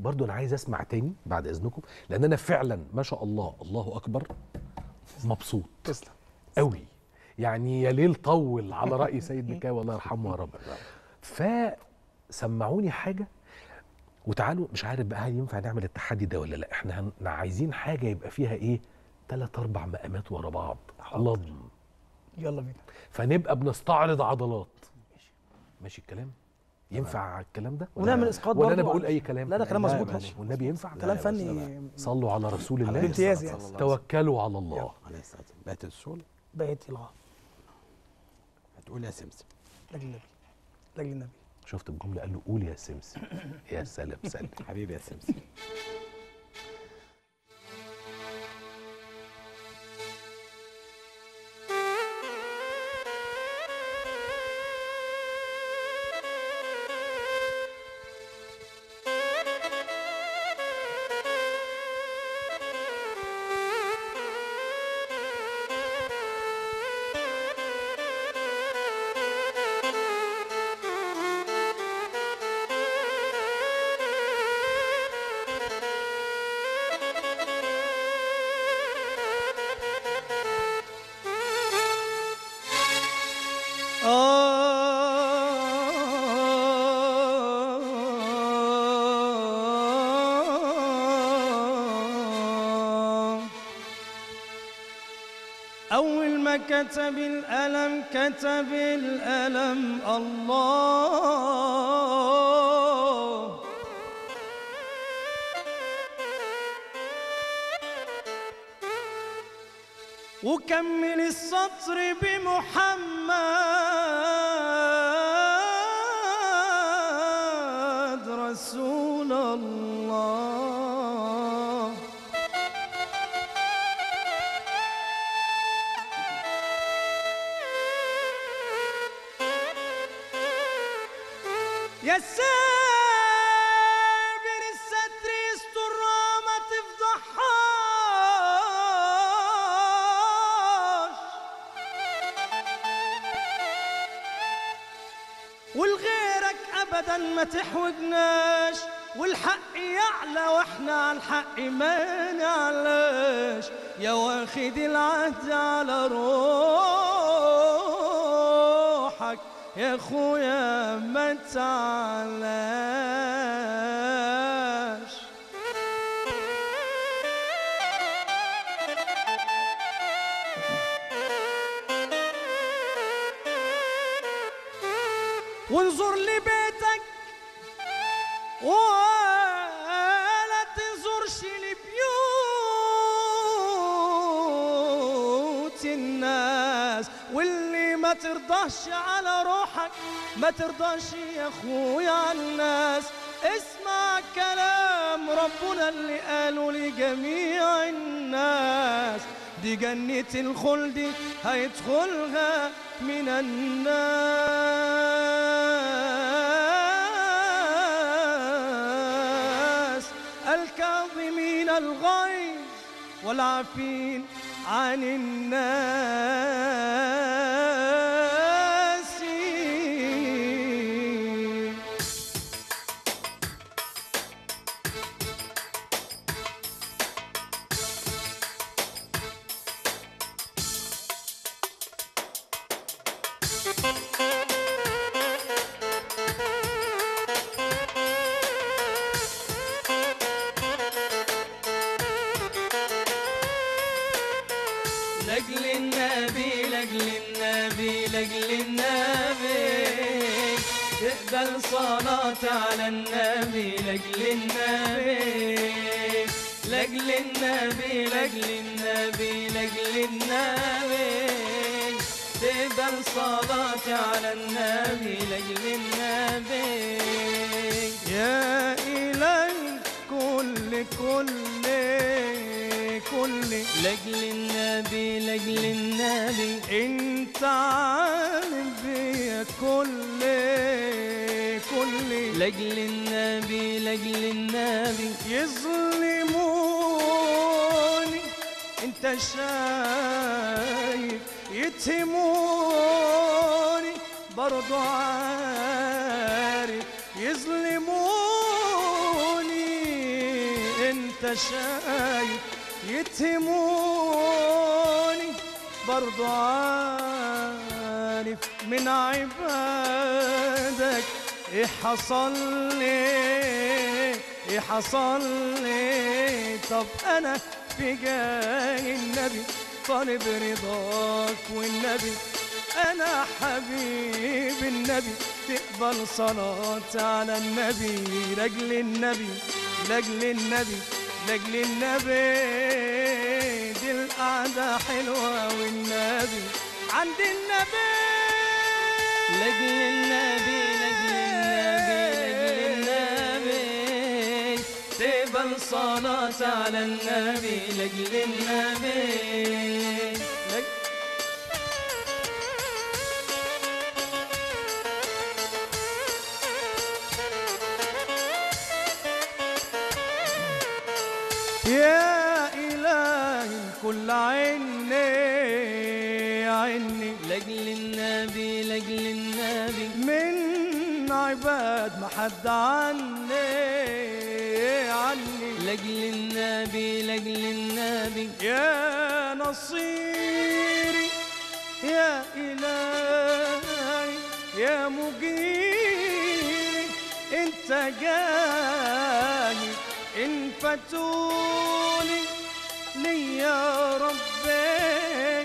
برضو انا عايز اسمع تاني بعد اذنكم لان انا فعلا ما شاء الله الله اكبر مبسوط تسلم قوي يعني يا ليل طول على راي سيد مكاوي الله يرحمه يا رب فسمعوني حاجه وتعالوا مش عارف بقى هل ينفع نعمل التحدي ده ولا لا احنا هن- عايزين حاجه يبقى فيها ايه ثلاث اربع مقامات ورا بعض لضم يلا بينا فنبقى بنستعرض عضلات ماشي الكلام ينفع الكلام ده ولا- ونعمل إسقاط ولا انا برضو بقول على- اي كلام لا، لا، كلام مظبوط لا، ماشي. والنبي ينفع كلام فني صلوا على رسول الله بامتياز يعني. توكلوا على الله عليه الصلاه والسلام بقت الصوره بقيت الغاء هتقول يا سمسم لاجل النبي لاجل النبي شفت الجمله قال له قول يا سمسم يا سلام سلام حبيبي يا سمسم أول ما كتب الألم كتب الألم الله وكمل السطر بمحمد رسول الله يا سابر الستر يستر ما تفضحهاش والغيرك ابدا ما تحوجناش والحق يعلى واحنا على الحق ما نعلاش يا واخد العهد على روحك يا اخويا ما تعلاش وانظر لبيتك ولا تنظرش لبيوت الناس واللي ما ترضاش على روحك ما ترضاش يا اخويا على الناس اسمع كلام ربنا اللي قاله لجميع الناس دي جنة الخلد هيدخلها من الناس الكاظمين الغيظ والعافين عن الناس لاجل النبي لاجل النبي لاجل النبي تقبل صلاة على النبي لاجل النبي لاجل النبي لاجل النبي لاجل النبي تقبل صلاة على النبي لاجل النبي يا إله كل كل كل لاجل النبي لاجل النبي انت عالم بيا كل كل لاجل النبي لاجل النبي يظلموني انت شايف يتهموني برضو عارف يظلموني انت شايف يتهموني برضو عارف من عبادك ايه حصل لي ايه حصل لي طب انا في جاه النبي طالب رضاك والنبي انا حبيب النبي تقبل صلاة على النبي لاجل النبي لاجل النبي لاجل النبي دي القعدة حلوة والنبي عند النبي لاجل النبي لاجل النبي لاجل النبي تقبل صلاة على النبي لاجل النبي لاجل يا إلهي كل عيني عيني لاجل النبي لاجل النبي من عباد ما حد عني عني لاجل النبي لاجل النبي يا نصيري يا إلهي يا مجيري انت جاني ان فتوني لي يا ربي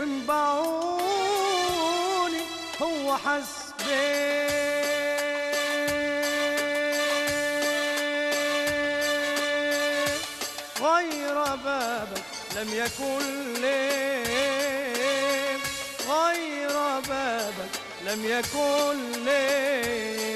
وانبعوني هو حسبي غير بابك لم يكن لي غير بابك لم يكن لي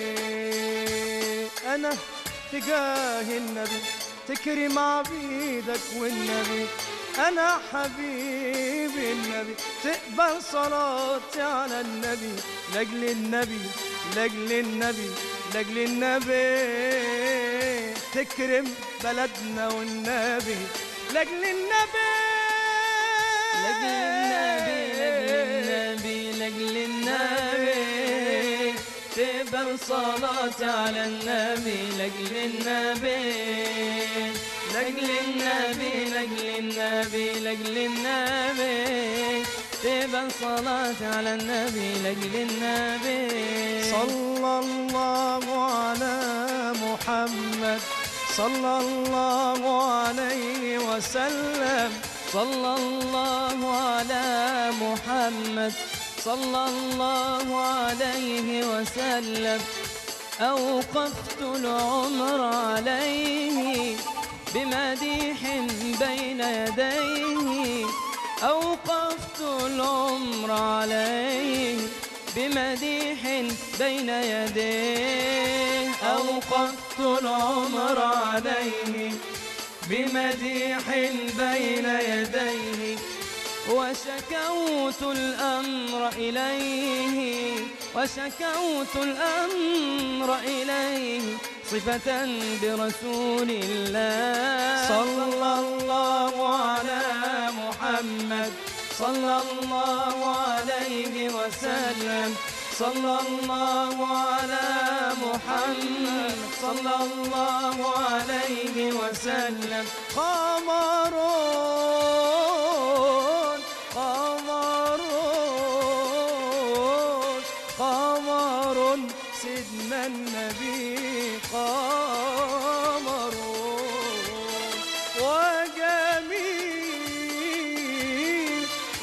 أنا تجاه النبي تكرم عبيدك والنبي أنا حبيب النبي تقبل صلاتي على النبي لأجل النبي لأجل النبي لأجل النبي تكرم بلدنا والنبي لأجل النبي لاجل النبي لاجل النبي لاجل النبي تقبل صلاة على النبي لاجل النبي لاجل النبي لاجل النبي لاجل النبي تقبل صلاة على النبي لاجل النبي صلى الله على محمد صلى الله عليه وسلم صلى الله على محمد صلى الله عليه وسلم أوقفت العمر عليه بمديح بين يديه أوقفت العمر عليه بمديح بين يديه أوقفت العمر عليه بمديح بين يديه وشكوت الأمر إليه وشكوت الأمر إليه صفة برسول الله صلى الله على محمد صلى الله عليه وسلم صلى الله على محمد صلى الله عليه وسلم قمرون قمرون قمر سيدنا النبي قمرون وجميل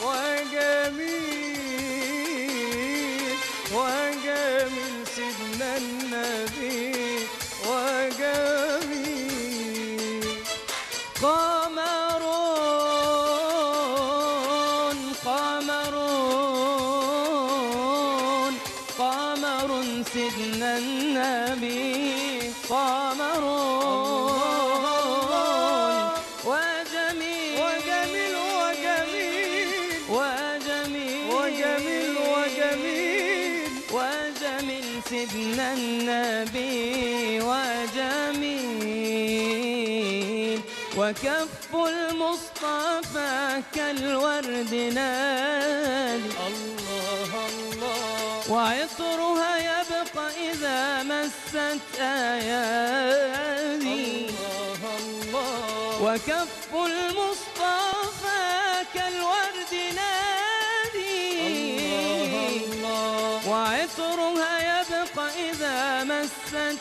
وجميل وجميل سيدنا النبي وجميل قمرون قمرون قمر سيدنا النبي قمرون وجميل وجميل وجميل وجميل وجميل وجميل وجميل سيدنا النبي وجميل وكف المصطفى كالورد نادي الله الله وعطرها يبقى إذا مست آيادي الله الله وكف المصطفى كالورد نادي وعطرها يبقى إذا مست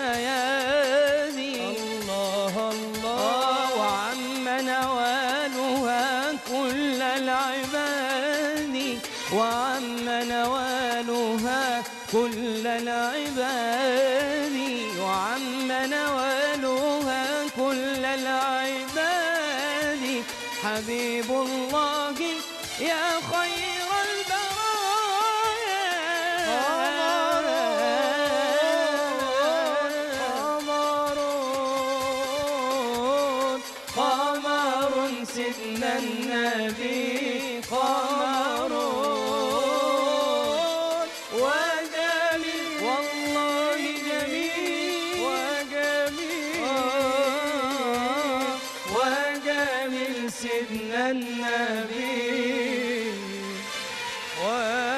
أيادي الله آه، وعم نوالها كل العباد وعم نوالها كل العباد وعم نوالها كل العباد حبيب الله يا خير البرايا قمر سيدنا النبي قمر وجميل والله جميل وجميل وجميل سيدنا النبي وجميل